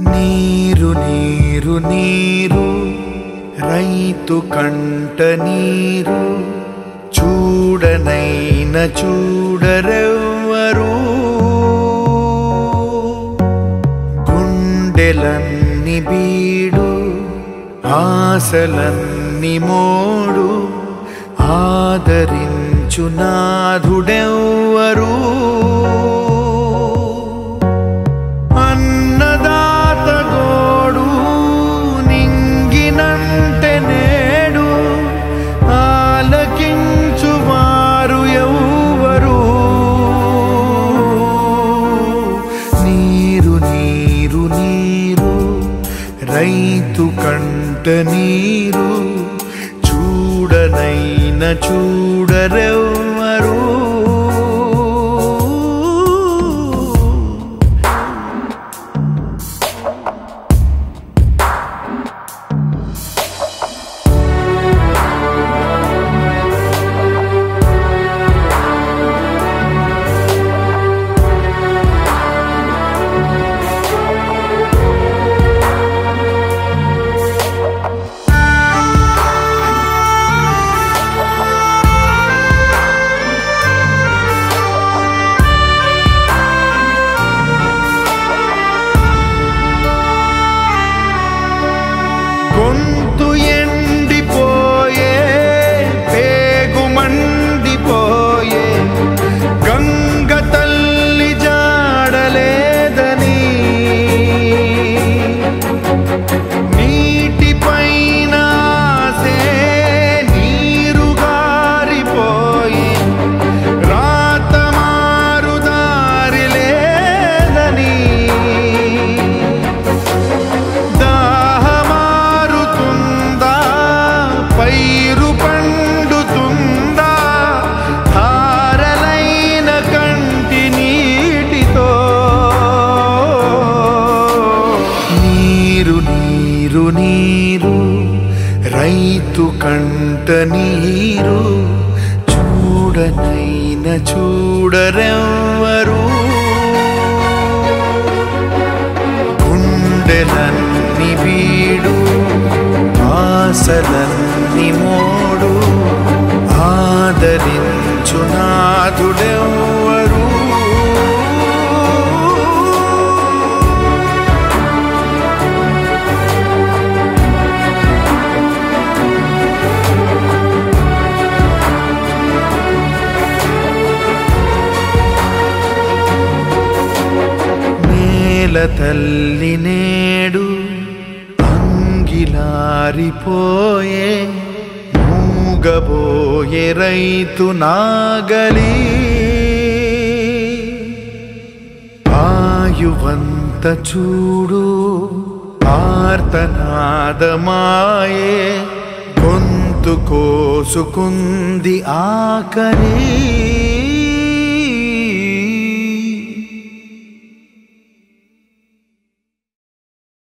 నీరు నీరు నీరు రైతు కంట నీరు చూడనైన చూడరెవ్వరు గుండెలన్ని బీడు ఆశలన్ని మోడు ఆదరించు నాథుడెవ్వరు అన్నదాత గోడు నింగినంటే నేడు ఆలకించు వారు ఎవ్వరు నీరు నీరు నీరు రైతు కంట నీరు చూడనైన చూడరెవ్వరు గొంతు ఎండిపోయే పేగు మండిపోయే గంగ తల్లి జాడలేదని నీటిపైన ఆసే నీరు గారిపోయి రాత మారు దారి లేదని దాహమారుతుందా పైరు పండుతుందా ధారలైన కంటి నీటితో నీరు నీరు నీరు రైతు కంట నీరు చూడనైన చూడరెవ్వరు గుండెలన్ని వీడు ఆశలన్ని మోడు ఆదరించు నాథుడెవ్వరు నేల తల్లి నేడు అంగిలారిపోయే మూగబోయే రైతు నాగలి ఆయువంత చూడు ఆర్తనాదమాయే గొంతు కోసుకుంది ఆకలి